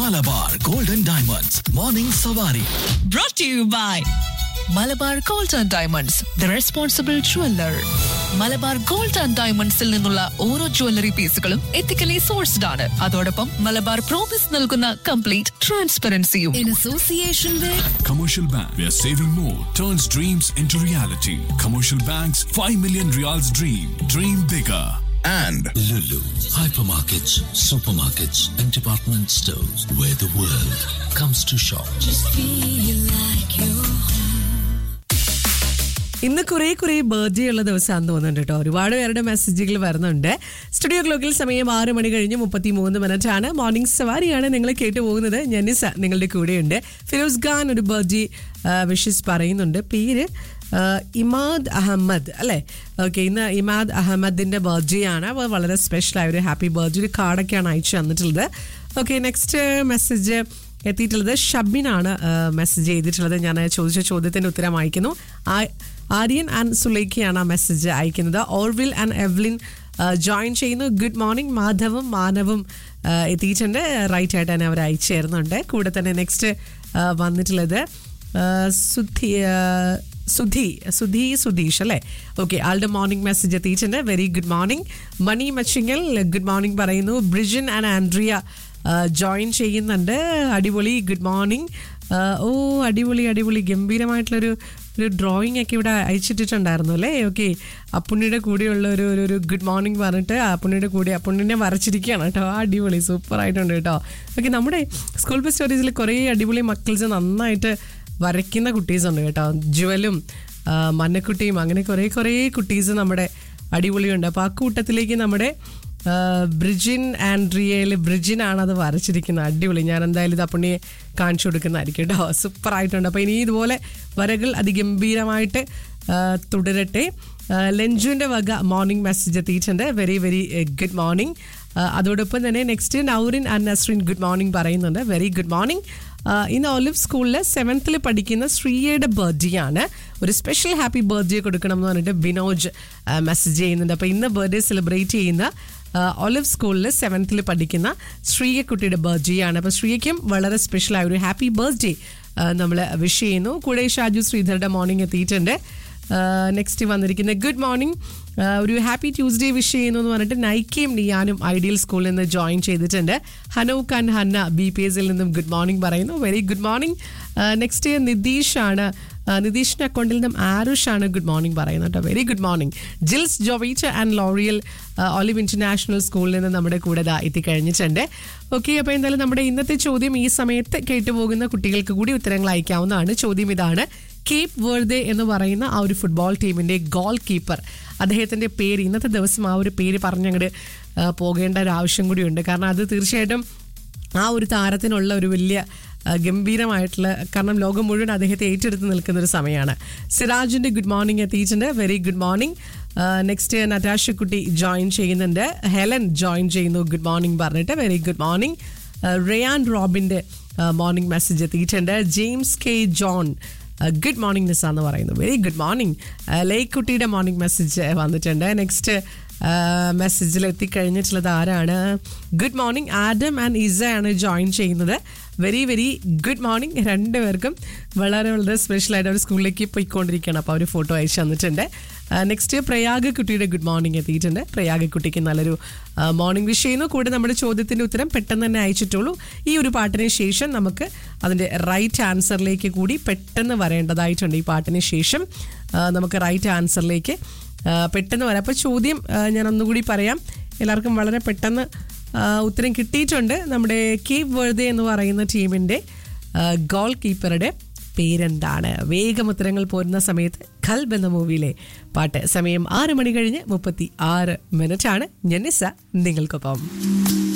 Malabar golden diamonds morning സവാരി brought to you by Malabar gold and diamonds the responsible jeweller Malabar gold and ഡയമണ്ട്സിൽ നിന്നുള്ള ഓരോ jewellery പീസുകളും ethically sourced ആണ് അതോടൊപ്പം മലബാർ പ്രോമിസ് നൽകുന്ന കംപ്ലീറ്റ് ട്രാൻസ്പെറൻസിയും in association with Commercial Bank, where saving more turns dreams into reality. Commercial Bank's 5 million reals dream. Dream bigger. and Lulu, hypermarkets, supermarkets, and department stores where the world comes to shop. ഇന്ന് കുറെ കുറെ birthday ഉള്ള ദിവസമാണെന്ന് തോന്നുന്നുണ്ട് കേട്ടോ ഒരുപാട് പേരുടെ മെസ്സേജുകൾ വരുന്നുണ്ട് സ്റ്റുഡിയോ ക്ലോക്കിൽ സമയം ആറ് മണി കഴിഞ്ഞ് മുപ്പത്തി മൂന്ന് മിനിറ്റ് ആണ് മോർണിംഗ് സവാരിയാണ് നിങ്ങൾ കേട്ടു പോകുന്നത് ഞനിസ നിങ്ങളുടെ കൂടെയുണ്ട് ഫിറോസ് ഖാൻ ഒരു ബർത്ത്ഡേ വിഷസ് പറയുന്നുണ്ട് പേര് ആ, ഇമാദ് അഹമ്മദ് അല്ലേ ഓക്കെ ഇന്ന് ഇമാദ് അഹമ്മദിന്റെ ബർത്ത്ഡേ ആണ് അപ്പോൾ വളരെ സ്പെഷ്യൽ ആയ ഒരു ഹാപ്പി ബർത്ത്ഡേ ഒരു കാർഡൊക്കെയാണ് അയച്ചു തന്നിട്ടുള്ളത് ഓക്കെ നെക്സ്റ്റ് മെസ്സേജ് എത്തിയിട്ടുള്ളത് ഷബിനാണ് മെസ്സേജ് ചെയ്തിട്ടുള്ളത് ഞാൻ ചോദിച്ച ചോദ്യത്തിന്റെ ഉത്തരം അയക്കുന്നു ആ- ആര്യൻ ആൻഡ് സുലൈഖയാണ് ആ മെസ്സേജ് അയക്കുന്നത് ഓർവിൽ ആൻഡ് എവ്ലിൻ ജോയിൻ ചെയ്യുന്നു ഗുഡ് മോർണിംഗ് മാധവും മാനവും ആ, എത്തിയിട്ടുണ്ട് റൈറ്റ് ആയിട്ട് തന്നെ അവർ അയച്ചു തരുന്നുണ്ട് കൂടെ തന്നെ നെക്സ്റ്റ് വന്നിട്ടുള്ളത് ആ, സുധി ആ, സുധി സുധി സുധീഷ് അല്ലേ ഓക്കെ ആളുടെ മോർണിംഗ് മെസ്സേജ് എത്തിയിട്ടുണ്ട് very good morning Mani Machingal good morning പറയുന്നു ബ്രിജിൻ ആൻഡ് ആൻഡ്രിയ ജോയിൻ ചെയ്യുന്നുണ്ട് അടിപൊളി ഗുഡ് മോർണിംഗ് ഓ അടിപൊളി അടിപൊളി ഗംഭീരമായിട്ടുള്ളൊരു ഒരു ഡ്രോയിങ് ഒക്കെ ഇവിടെ അയച്ചിട്ടിട്ടുണ്ടായിരുന്നു അല്ലേ ഓക്കെ അപ്പുണ്ണിയുടെ കൂടെയുള്ള ഒരു ഒരു ഒരു ഗുഡ് മോർണിംഗ് പറഞ്ഞിട്ട് അപ്പുണ്ണിയുടെ കൂടെ അപ്പുണ്ണിനെ വരച്ചിരിക്കുകയാണ് കേട്ടോ അടിപൊളി സൂപ്പർ ആയിട്ടുണ്ട് കേട്ടോ ഓക്കെ നമ്മുടെ സ്കൂൾ ബസ് സ്റ്റോറീസിൽ കുറേ അടിപൊളി മക്കൾസ് നന്നായിട്ട് വരയ്ക്കുന്ന കുട്ടീസ് ഉണ്ട് കേട്ടോ ജുവലും ആ, മന്നക്കുട്ടിയും അങ്ങനെ കുറേ കുറേ കുട്ടീസ് നമ്മുടെ അടിപൊളിയുണ്ട് അപ്പോൾ ആ കൂട്ടത്തിലേക്ക് നമ്മുടെ ആ, ബ്രിജിൻ ആൻഡ്രിയയിൽ ബ്രിജിനാണ് അത് വരച്ചിരിക്കുന്നത് അടിപൊളി ഞാൻ എന്തായാലും ഇത് അപ്പുണ്ണിയെ കാണിച്ചു കൊടുക്കുന്നതായിരിക്കും കേട്ടോ സൂപ്പർ ആയിട്ടുണ്ട് അപ്പോൾ ഇനി ഇതുപോലെ വരകൾ അതിഗംഭീരമായിട്ട് ആ, തുടരട്ടെ ആ, ലഞ്ചുവിൻ്റെ വക മോർണിംഗ് മെസ്സേജ് എത്തിയിട്ടുണ്ട് വെരി വെരി ഗുഡ് മോർണിംഗ് അതോടൊപ്പം തന്നെ next Naurin and Nasrin good morning പറയുന്നുണ്ട് വെരി ഗുഡ് മോർണിംഗ് ഇന്ന് ഒലിവ് സ്കൂളിൽ സെവൻത്തിൽ പഠിക്കുന്ന ശ്രീയയുടെ ബർത്ത്ഡേ ആണ് ഒരു സ്പെഷ്യൽ ഹാപ്പി ബർത്ത്ഡേ കൊടുക്കണം എന്ന് പറഞ്ഞിട്ട് ബിനോജ് മെസ്സേജ് ചെയ്യുന്നുണ്ട് അപ്പോൾ ഇന്ന് ബർത്ത്ഡേ സെലിബ്രേറ്റ് ചെയ്യുന്ന ഒലിവ് സ്കൂളിൽ സെവൻത്തിൽ പഠിക്കുന്ന ശ്രീയ കുട്ടിയുടെ ബർത്ത്ഡേ ആണ് അപ്പോൾ ശ്രീയയ്ക്കും വളരെ സ്പെഷ്യലായ ഒരു ഹാപ്പി ബർത്ത്ഡേ നമ്മൾ വിഷ് ചെയ്യുന്നു കൂടെ ഷാജു ശ്രീധരുടെ മോർണിംഗ് എത്തിയിട്ടുണ്ട് നെക്സ്റ്റ് വന്നിരിക്കുന്നത് ഗുഡ് മോർണിംഗ് ഒരു ഹാപ്പി ട്യൂസ്ഡേ വിഷ് ചെയ്യുന്നു എന്ന് പറഞ്ഞിട്ട് നൈക്കയും നിയാനും ഐഡിയൽ സ്കൂളിൽ നിന്ന് ജോയിൻ ചെയ്തിട്ടുണ്ട് Hanook and Hanna B P എസിൽ നിന്നും ഗുഡ് മോർണിംഗ് പറയുന്നു very good morning next Nitheesh ആണ് ആ, നിതീഷിന്റെ അക്കൗണ്ടിൽ നിന്നും ആരുഷ് ആണ് ഗുഡ് മോർണിംഗ് പറയുന്നത് കേട്ടോ വെരി ഗുഡ് മോർണിംഗ് ജിൽസ് ജോവീച്ച ആൻഡ് ലോറിയൽ ഒലിവ് ഇന്റർനാഷണൽ സ്കൂളിൽ നിന്ന് നമ്മുടെ കൂടെ ദാ എത്തിക്കഴിഞ്ഞിട്ടുണ്ട് ഓക്കെ അപ്പോൾ എന്തായാലും നമ്മുടെ ഇന്നത്തെ ചോദ്യം ഈ സമയത്ത് കേട്ടുപോകുന്ന കുട്ടികൾക്ക് കൂടി ഉത്തരങ്ങൾ അയക്കാവുന്നതാണ് ചോദ്യം ഇതാണ് കേപ്പ് വേർദെ എന്ന് പറയുന്ന ആ ഒരു ഫുട്ബോൾ ടീമിന്റെ ഗോൾ കീപ്പർ അദ്ദേഹത്തിന്റെ പേര് ഇന്നത്തെ ദിവസം ആ ഒരു പേര് പറഞ്ഞങ്ങോട്ട് പോകേണ്ട ഒരു ആവശ്യം കൂടിയുണ്ട് കാരണം അത് തീർച്ചയായിട്ടും ആ ഒരു താരത്തിനുള്ള ഒരു വലിയ ആ, ഗംഭീരമായിട്ടുള്ള കാരണം ലോകം മുഴുവൻ അദ്ദേഹത്തെ ഏറ്റെടുത്ത് നിൽക്കുന്ന ഒരു സമയമാണ് സിറാജിന്റെ ഗുഡ് മോർണിംഗ് എത്തിയിട്ടുണ്ട് very good morning next Natasha കുട്ടി ജോയിൻ ചെയ്യുന്നുണ്ട് ഹെലൻ ജോയിൻ ചെയ്യുന്നു ഗുഡ് മോർണിംഗ് പറഞ്ഞിട്ട് വെരി ഗുഡ് മോർണിംഗ് റയാൻ റോബിന്റെ മോർണിംഗ് മെസ്സേജ് എത്തിയിട്ടുണ്ട് James K John good morning Nisa എന്ന് പറയുന്നു വെരി ഗുഡ് മോർണിംഗ് ലേക്ക് കുട്ടിയുടെ മോർണിംഗ് മെസ്സേജ് വന്നിട്ടുണ്ട് നെക്സ്റ്റ് മെസ്സേജിൽ എത്തിക്കഴിഞ്ഞിട്ടുള്ളത് ആരാണ് good morning Adam and Isa ആണ് ജോയിൻ ചെയ്യുന്നത് വെരി വെരി ഗുഡ് മോർണിംഗ് രണ്ടുപേർക്കും വളരെ വളരെ സ്പെഷ്യൽ ആയിട്ട് അവർ സ്കൂളിലേക്ക് പോയിക്കൊണ്ടിരിക്കുകയാണ് അപ്പോൾ അവർ ഫോട്ടോ അയച്ചു തന്നിട്ടുണ്ട് നെക്സ്റ്റ് പ്രയാഗ കുട്ടിയുടെ ഗുഡ് മോർണിംഗ് എത്തിയിട്ടുണ്ട് പ്രയാഗ കുട്ടിക്ക് നല്ലൊരു മോർണിംഗ് വിഷ് ചെയ്യുന്നു കൂടെ നമ്മുടെ ചോദ്യത്തിന്റെ ഉത്തരം പെട്ടെന്ന് തന്നെ അയച്ചിട്ടുള്ളൂ ഈ ഒരു പാട്ടിന് ശേഷം നമുക്ക് അതിന്റെ റൈറ്റ് ആൻസറിലേക്ക് കൂടി പെട്ടെന്ന് വരേണ്ടതായിട്ടുണ്ട് ഈ പാട്ടിന് ശേഷം ആ, നമുക്ക് റൈറ്റ് ആൻസറിലേക്ക് ആ, പെട്ടെന്ന് വരാം അപ്പോൾ ചോദ്യം ആ, ഞാൻ ഒന്നുകൂടി പറയാം എല്ലാവർക്കും വളരെ പെട്ടെന്ന് ആ, ഉത്തരം കിട്ടിയിട്ടുണ്ട് നമ്മുടെ കേപ്പ് വേർദെ എന്ന് പറയുന്ന ടീമിന്റെ ഗോൾ കീപ്പറുടെ പേരെന്താണ് വേഗം ഉത്തരങ്ങൾ പോരുന്ന സമയത്ത് ഖൽബ് എന്ന മൂവിയിലെ പാട്ട് സമയം ആറ് മണി കഴിഞ്ഞ് മുപ്പത്തി ആറ് മിനിറ്റ് ആണ് ഞെന്നിസ നിങ്ങൾക്കൊപ്പം